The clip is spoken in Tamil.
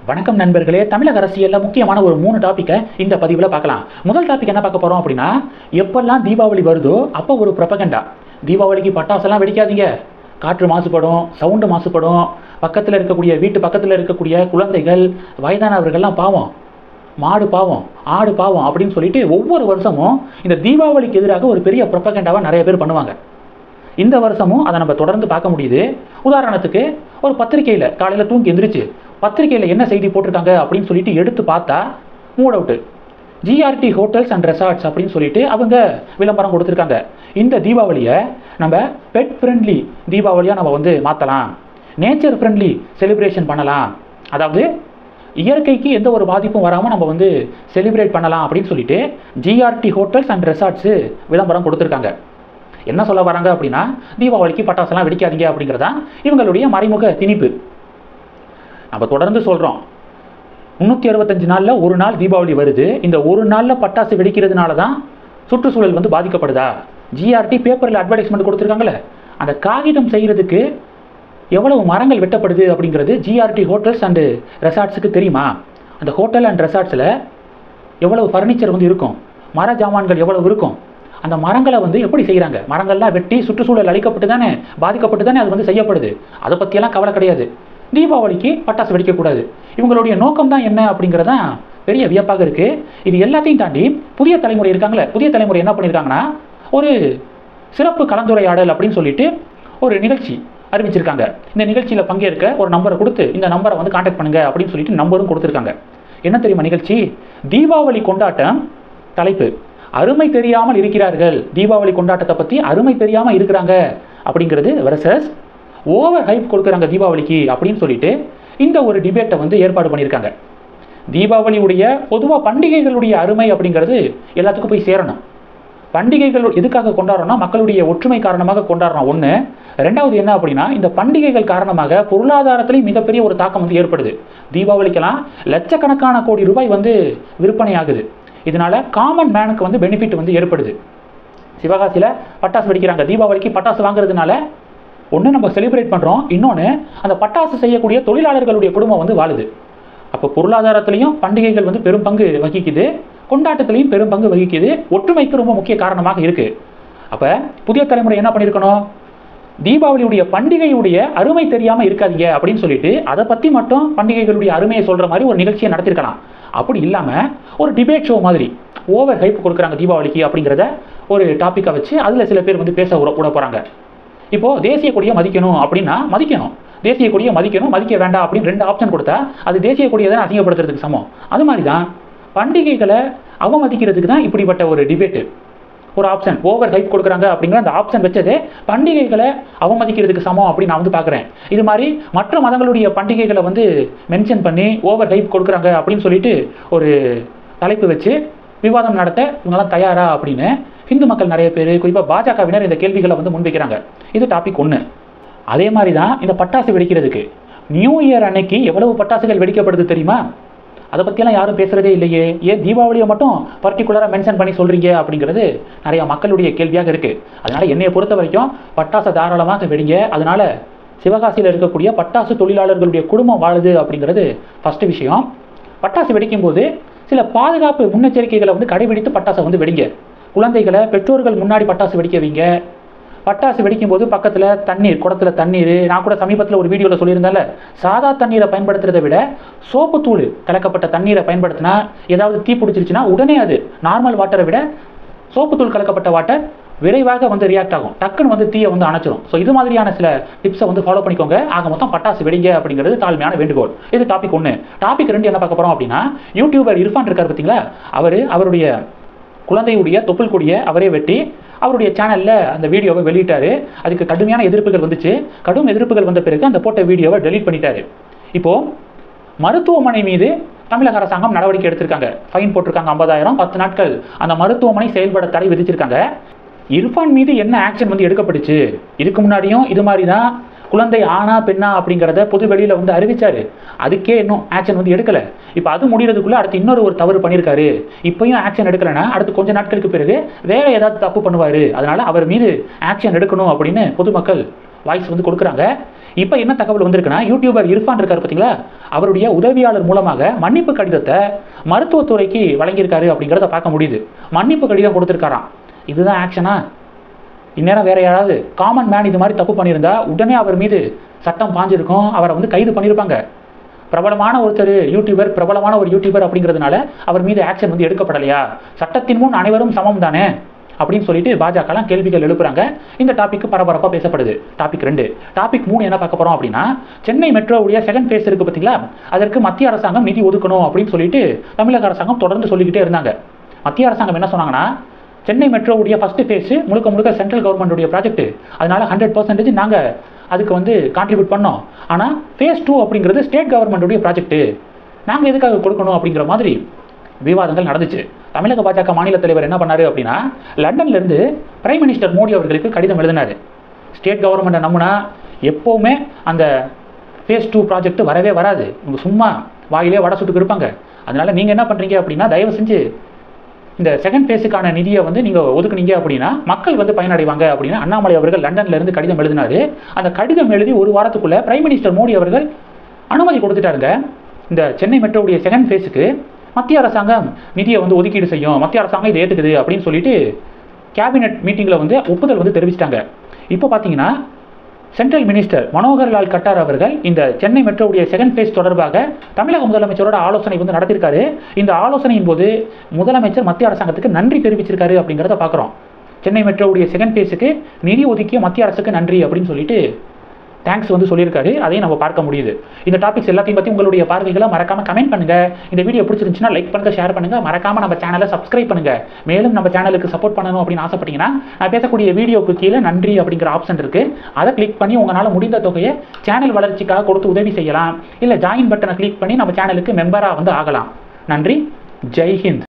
வணக்கம் நண்பர்களே தமிழக அரசியலில் முக்கியமான ஒரு மூணு டாப்பிக்கை இந்த பதிவில் பார்க்கலாம் முதல் டாபிக் என்ன பார்க்க போகிறோம் அப்படின்னா எப்பெல்லாம் தீபாவளி வருதோ அப்போ ஒரு ப்ரொபகண்டா தீபாவளிக்கு பட்டாசெல்லாம் வெடிக்காதீங்க காற்று மாசுபடும் சவுண்டு மாசுபடும் பக்கத்தில் இருக்கக்கூடிய வீட்டு பக்கத்தில் இருக்கக்கூடிய குழந்தைகள் வயதானவர்கள்லாம் பாவம் மாடு பாவம் ஆடு பாவம் அப்படின்னு சொல்லிட்டு ஒவ்வொரு வருஷமும் இந்த தீபாவளிக்கு எதிராக ஒரு பெரிய ப்ரொபகண்டாவை நிறைய பேர் பண்ணுவாங்க இந்த வருஷமும் அதை நம்ம தொடர்ந்து பார்க்க முடியுது உதாரணத்துக்கு ஒரு பத்திரிக்கையில் காலையில் தூங்கி எந்திரிச்சு பத்திரிக்கையில் என்ன செய்தி போட்டிருக்காங்க அப்படின்னு சொல்லிட்டு எடுத்து பார்த்தா mood out GRT hotels and resorts அப்படின்னு சொல்லிட்டு அவங்க விளம்பரம் கொடுத்துருக்காங்க இந்த தீபாவளியை நம்ம பெட் ஃப்ரெண்ட்லி தீபாவளியாக நம்ம வந்து மாற்றலாம் நேச்சர் ஃப்ரெண்ட்லி செலிப்ரேஷன் பண்ணலாம் அதாவது இயற்கைக்கு எந்த ஒரு பாதிப்பும் வராமல் நம்ம வந்து செலிப்ரேட் பண்ணலாம் அப்படின்னு சொல்லிட்டு ஜிஆர்டி ஹோட்டல்ஸ் அண்ட் ரெசார்ட்ஸு விளம்பரம் கொடுத்துருக்காங்க என்ன சொல்ல வராங்க அப்படின்னா தீபாவளிக்கு பட்டாசுலாம் வெடிக்காதீங்க அப்படிங்கிறதா இவங்களுடைய மறைமுக திணிப்பு நம்ம தொடர்ந்து சொல்கிறோம் முந்நூற்றி அறுபத்தஞ்சு நாளில் ஒரு நாள் தீபாவளி வருது இந்த ஒரு நாளில் பட்டாசு வெடிக்கிறதுனால தான் சுற்றுச்சூழல் வந்து பாதிக்கப்படுதா ஜிஆர்டி பேப்பரில் அட்வர்டைஸ்மெண்ட் கொடுத்துருக்காங்களே அந்த காகிதம் செய்கிறதுக்கு எவ்வளவு மரங்கள் வெட்டப்படுது அப்படிங்கிறது ஜிஆர்டி ஹோட்டல்ஸ் அண்டு ரெசார்ட்ஸுக்கு தெரியுமா அந்த ஹோட்டல் அண்ட் ரெசார்ட்ஸில் எவ்வளவு ஃபர்னிச்சர் வந்து இருக்கும் மர ஜாமான்கள் எவ்வளவு இருக்கும் அந்த மரங்களை வந்து எப்படி செய்கிறாங்க மரங்கள்லாம் வெட்டி சுற்றுச்சூழல் அழிக்கப்பட்டு தானே பாதிக்கப்பட்டு தானே அது வந்து செய்யப்படுது அதை பற்றியெல்லாம் கவலை கிடையாது தீபாவளிக்கு பட்டாசு வெடிக்கக்கூடாது இவங்களுடைய நோக்கம் தான் என்ன அப்படிங்கிறதான் பெரிய வியப்பாக இருக்குது இது எல்லாத்தையும் தாண்டி புதிய தலைமுறை இருக்காங்களே புதிய தலைமுறை என்ன பண்ணியிருக்காங்கன்னா ஒரு சிறப்பு கலந்துரையாடல் அப்படின்னு சொல்லிட்டு ஒரு நிகழ்ச்சி அறிவிச்சிருக்காங்க இந்த நிகழ்ச்சியில் பங்கேற்க ஒரு நம்பரை கொடுத்து இந்த நம்பரை வந்து காண்டாக்ட் பண்ணுங்க அப்படின்னு சொல்லிட்டு நம்பரும் கொடுத்துருக்காங்க என்ன தெரியுமா நிகழ்ச்சி தீபாவளி கொண்டாட்டம் தலைப்பு அருமை தெரியாமல் இருக்கிறார்கள் தீபாவளி கொண்டாட்டத்தை பற்றி அருமை தெரியாமல் இருக்கிறாங்க அப்படிங்கிறது வெர்சஸ் ஓவர் ஹைப் கொடுக்குறாங்க தீபாவளிக்கு அப்படின்னு சொல்லிட்டு இந்த ஒரு டிபேட்டை வந்து ஏற்பாடு பண்ணியிருக்காங்க தீபாவளியுடைய பொதுவாக பண்டிகைகளுடைய அருமை அப்படிங்கிறது எல்லாத்துக்கும் போய் சேரணும் பண்டிகைகள் எதுக்காக கொண்டாடுறோம்னா மக்களுடைய ஒற்றுமை காரணமாக கொண்டாடுறோம் ஒன்று ரெண்டாவது என்ன அப்படின்னா இந்த பண்டிகைகள் காரணமாக பொருளாதாரத்திலையும் மிகப்பெரிய ஒரு தாக்கம் வந்து ஏற்படுது தீபாவளிக்கெல்லாம் லட்சக்கணக்கான கோடி ரூபாய் வந்து விற்பனை ஆகுது இதனால காமன் மேனுக்கு வந்து பெனிஃபிட் வந்து ஏற்படுது சிவகாசியில் பட்டாசு வெடிக்கிறாங்க தீபாவளிக்கு பட்டாசு வாங்குறதுனால ஒன்று நம்ம செலிப்ரேட் பண்ணுறோம் இன்னொன்று அந்த பட்டாசு செய்யக்கூடிய தொழிலாளர்களுடைய குடும்பம் வந்து வாழுது அப்போ பொருளாதாரத்திலையும் பண்டிகைகள் வந்து பெரும் பங்கு வகிக்குது கொண்டாட்டத்திலையும் பெரும் பங்கு வகிக்குது ஒற்றுமைக்கு ரொம்ப முக்கிய காரணமாக இருக்குது அப்போ புதிய தலைமுறை என்ன பண்ணியிருக்கணும் தீபாவளியுடைய பண்டிகையுடைய அருமை தெரியாமல் இருக்காதீங்க அப்படின்னு சொல்லிட்டு அதை பற்றி மட்டும் பண்டிகைகளுடைய அருமையை சொல்கிற மாதிரி ஒரு நிகழ்ச்சியை நடத்திருக்கலாம் அப்படி இல்லாமல் ஒரு டிபேட் ஷோ மாதிரி ஓவர் ஹைப் கொடுக்குறாங்க தீபாவளிக்கு அப்படிங்கிறத ஒரு டாப்பிக்கை வச்சு அதில் சில பேர் வந்து பேச விட விட போகிறாங்க இப்போது தேசிய கொடியை மதிக்கணும் அப்படின்னா மதிக்கணும் தேசிய கொடியை மதிக்கணும் மதிக்க வேண்டாம் அப்படின்னு ரெண்டு ஆப்ஷன் கொடுத்தா அது தேசிய கொடியை தான் அசிங்கப்படுத்துறதுக்கு சமம் அது மாதிரி தான் பண்டிகைகளை அவமதிக்கிறதுக்கு தான் இப்படிப்பட்ட ஒரு டிபேட்டு ஒரு ஆப்ஷன் ஓவர் ஹைப் கொடுக்குறாங்க அப்படிங்கிற அந்த ஆப்ஷன் வச்சதே பண்டிகைகளை அவமதிக்கிறதுக்கு சமம் அப்படின்னு நான் வந்து பார்க்குறேன் இது மாதிரி மற்ற மதங்களுடைய பண்டிகைகளை வந்து மென்ஷன் பண்ணி ஓவர் ஹைப் கொடுக்குறாங்க அப்படின்னு சொல்லிட்டு ஒரு தலைப்பு வச்சு விவாதம் நடத்த இவங்கெல்லாம் தயாரா அப்படின்னு ஹிந்து மக்கள் நிறைய பேர் குறிப்பாக பாஜகவினர் இந்த கேள்விகளை வந்து முன்வைக்கிறாங்க இது டாபிக் ஒன்று அதே மாதிரி தான் இந்த பட்டாசு வெடிக்கிறதுக்கு நியூ இயர் அன்னைக்கு எவ்வளவு பட்டாசுகள் வெடிக்கப்படுது தெரியுமா அதை பற்றியெல்லாம் யாரும் பேசுகிறதே இல்லையே ஏன் தீபாவளியை மட்டும் பர்டிகுலராக மென்ஷன் பண்ணி சொல்கிறீங்க அப்படிங்கிறது நிறையா மக்களுடைய கேள்வியாக இருக்குது அதனால் என்னையை பொறுத்த வரைக்கும் பட்டாசை தாராளமாக வெடிங்க அதனால் சிவகாசியில் இருக்கக்கூடிய பட்டாசு தொழிலாளர்களுடைய குடும்பம் வாழுது அப்படிங்கிறது ஃபஸ்ட்டு விஷயம் பட்டாசு வெடிக்கும்போது சில பாதுகாப்பு முன்னெச்சரிக்கைகளை வந்து கடைபிடித்து பட்டாசை வந்து வெடிங்க குழந்தைகளை பெற்றோர்கள் முன்னாடி பட்டாசு வெடிக்க வைங்க பட்டாசு வெடிக்கும்போது பக்கத்தில் தண்ணீர் குடத்தில் தண்ணீர் நான் கூட சமீபத்தில் ஒரு வீடியோவில் சொல்லியிருந்தேன்ல சாதா தண்ணீரை பயன்படுத்துறதை விட சோப்பு தூள் கலக்கப்பட்ட தண்ணீரை பயன்படுத்தினா ஏதாவது தீ பிடிச்சிருச்சுன்னா உடனே அது நார்மல் வாட்டரை விட சோப்பு தூள் கலக்கப்பட்ட வாட்டர் விரைவாக வந்து ரியாக்ட் ஆகும் டக்குன்னு வந்து தீயை வந்து அணைச்சிரும் ஸோ இது மாதிரியான சில டிப்ஸை வந்து ஃபாலோ பண்ணிக்கோங்க ஆக மொத்தம் பட்டாசு வெடிங்க அப்படிங்கிறது தாழ்மையான வேண்டுகோள் இது டாபிக் ஒன்று டாபிக் ரெண்டு என்ன பார்க்க போகிறோம் அப்படின்னா யூடியூபர் இர்ஃபான் இருக்கார் பார்த்தீங்களா அவர் அவருடைய குழந்தையுடைய தொப்புள் கொடியை அவரே வெட்டி அவருடைய சேனலில் அந்த வீடியோவை வெளியிட்டார் அதுக்கு கடுமையான எதிர்ப்புகள் வந்துச்சு கடும் எதிர்ப்புகள் வந்த பிறகு அந்த போட்ட வீடியோவை டெலீட் பண்ணிட்டாரு இப்போது மருத்துவமனை மீது தமிழக அரசாங்கம் நடவடிக்கை எடுத்திருக்காங்க ஃபைன் போட்டிருக்காங்க ஐம்பதாயிரம் பத்து நாட்கள் அந்த மருத்துவமனை செயல்பட தடை விதிச்சிருக்காங்க இர்ஃபான் மீது என்ன ஆக்ஷன் வந்து எடுக்கப்பட்டுச்சு இதுக்கு முன்னாடியும் இது மாதிரி தான் குழந்தை ஆனா பெண்ணா அப்படிங்கிறத பொது வெளியில் வந்து அறிவிச்சாரு அதுக்கே இன்னும் ஆக்ஷன் வந்து எடுக்கலை இப்போ அது முடிகிறதுக்குள்ளே அடுத்து இன்னொரு ஒரு தவறு பண்ணியிருக்காரு இப்போயும் ஆக்ஷன் எடுக்கலைன்னா அடுத்து கொஞ்ச நாட்களுக்கு பிறகு வேற ஏதாவது தப்பு பண்ணுவார் அதனால் அவர் மீது ஆக்ஷன் எடுக்கணும் அப்படின்னு பொதுமக்கள் வாய்ஸ் வந்து கொடுக்குறாங்க இப்போ என்ன தகவல் வந்திருக்குன்னா யூடியூபர் இர்ஃபான் இருக்காரு பார்த்தீங்களா அவருடைய உதவியாளர் மூலமாக மன்னிப்பு கடிதத்தை மருத்துவத்துறைக்கு வழங்கியிருக்காரு அப்படிங்கிறத பார்க்க முடியுது மன்னிப்பு கடிதம் கொடுத்துருக்காராம் இதுதான் ஆக்ஷனா இந்நேரம் வேற யாராவது காமன் மேன் இது மாதிரி தப்பு பண்ணியிருந்தா உடனே அவர் மீது சட்டம் பாஞ்சிருக்கும் அவரை வந்து கைது பண்ணியிருப்பாங்க பிரபலமான ஒருத்தர் யூடியூபர் பிரபலமான ஒரு யூடியூபர் அப்படிங்கிறதுனால அவர் மீது ஆக்ஷன் வந்து எடுக்கப்படலையா சட்டத்தின் முன் அனைவரும் சமம் தானே அப்படின்னு சொல்லிட்டு பாஜகலாம் கேள்விகள் எழுப்புறாங்க இந்த டாபிக் பரபரப்பாக பேசப்படுது டாபிக் ரெண்டு டாபிக் மூணு என்ன பார்க்க போகிறோம் அப்படின்னா சென்னை மெட்ரோவுடைய செகண்ட் ஃபேஸ் இருக்குது பார்த்தீங்களா அதற்கு மத்திய அரசாங்கம் நிதி ஒதுக்கணும் அப்படின்னு சொல்லிட்டு தமிழக அரசாங்கம் தொடர்ந்து சொல்லிக்கிட்டே இருந்தாங்க மத்திய அரசாங்கம் என்ன சொன்னாங்கன்னா சென்னை மெட்ரோவுடைய ஃபஸ்ட்டு ஃபேஸு முழுக்க முழுக்க சென்ட்ரல் கவர்மெண்ட்டுடைய ப்ராஜெக்ட் அதனால ஹண்ட்ரட் பர்சன்டேஜ் நாங்கள் அதுக்கு வந்து கான்ட்ரிபியூட் பண்ணோம் ஆனால் ஃபேஸ் டூ அப்படிங்கிறது ஸ்டேட் கவர்மெண்ட்டுடைய ப்ராஜெக்ட்டு நாங்கள் எதுக்காக கொடுக்கணும் அப்படிங்கிற மாதிரி விவாதங்கள் நடந்துச்சு தமிழக பாஜக மாநில தலைவர் என்ன பண்ணாரு அப்படின்னா லண்டன்ல இருந்து பிரைம் மினிஸ்டர் மோடி அவர்களுக்கு கடிதம் எழுதினாரு ஸ்டேட் கவர்மெண்ட்டை நம்பினா எப்போவுமே அந்த ஃபேஸ் டூ ப்ராஜெக்ட் வரவே வராது இவங்க சும்மா வாயிலே வடை சுட்டுக்கு இருப்பாங்க அதனால நீங்கள் என்ன பண்ணுறீங்க அப்படின்னா தயவு செஞ்சு இந்த செகண்ட் ஃபேஸுக்கான நிதியை வந்து நீங்கள் ஒதுக்குனீங்க அப்படின்னா மக்கள் வந்து பயனடைவாங்க அப்படின்னு அண்ணாமலை அவர்கள் லண்டன்ல இருந்து கடிதம் எழுதினாரு அந்த கடிதம் எழுதி ஒரு வாரத்துக்குள்ள பிரைம் மினிஸ்டர் மோடி அவர்கள் அனுமதி கொடுத்துட்டாருங்க இந்த சென்னை மெட்ரோவுடைய செகண்ட் ஃபேஸுக்கு மத்திய அரசாங்கம் நிதியை வந்து ஒதுக்கீடு செய்யும் மத்திய அரசாங்கம் இதை ஏற்றுக்குது அப்படின்னு சொல்லிட்டு கேபினெட் மீட்டிங்கில் வந்து ஒப்புதல் வந்து தெரிவிச்சிட்டாங்க இப்போ பார்த்தீங்கன்னா சென்ட்ரல் மினிஸ்டர் மனோகர் லால் கட்டார் அவர்கள் இந்த சென்னை மெட்ரோவுடைய செகண்ட் ஃபேஸ் தொடர்பாக தமிழக முதலமைச்சரோட ஆலோசனை வந்து நடத்தியிருக்காரு இந்த ஆலோசனையின் போது முதலமைச்சர் மத்திய அரசாங்கத்துக்கு நன்றி தெரிவிச்சிருக்காரு அப்படிங்கிறத பார்க்குறோம் சென்னை மெட்ரோவுடைய செகண்ட் ஃபேஸுக்கு நிதி ஒதுக்கிய மத்திய அரசுக்கு நன்றி அப்படின்னு சொல்லிட்டு தேங்க்ஸ் வந்து சொல்லியிருக்காரு அதையும் நம்ம பார்க்க முடியுது இந்த டாபிக்ஸ் எல்லாத்தையும் பற்றி உங்களுடைய பார்வைகளை மறக்காம கமெண்ட் பண்ணுங்க இந்த வீடியோ பிடிச்சிருந்துச்சுன்னா லைக் பண்ணுங்க ஷேர் பண்ணுங்க மறக்காம நம்ம சேனலை சப்ஸ்கிரைப் பண்ணுங்க மேலும் நம்ம சேனலுக்கு சப்போர்ட் பண்ணணும் அப்படின்னு ஆசைப்பட்டீங்கன்னா நான் பேசக்கூடிய வீடியோக்கு கீழே நன்றி அப்படிங்கிற ஆப்ஷன் இருக்கு அதை கிளிக் பண்ணி உங்களால் முடிந்த தொகையை சேனல் வளர்ச்சிக்காக கொடுத்து உதவி செய்யலாம் இல்லை ஜாயின் பட்டனை கிளிக் பண்ணி நம்ம சேனலுக்கு மெம்பராக வந்து ஆகலாம் நன்றி ஜெய் ஹிந்த்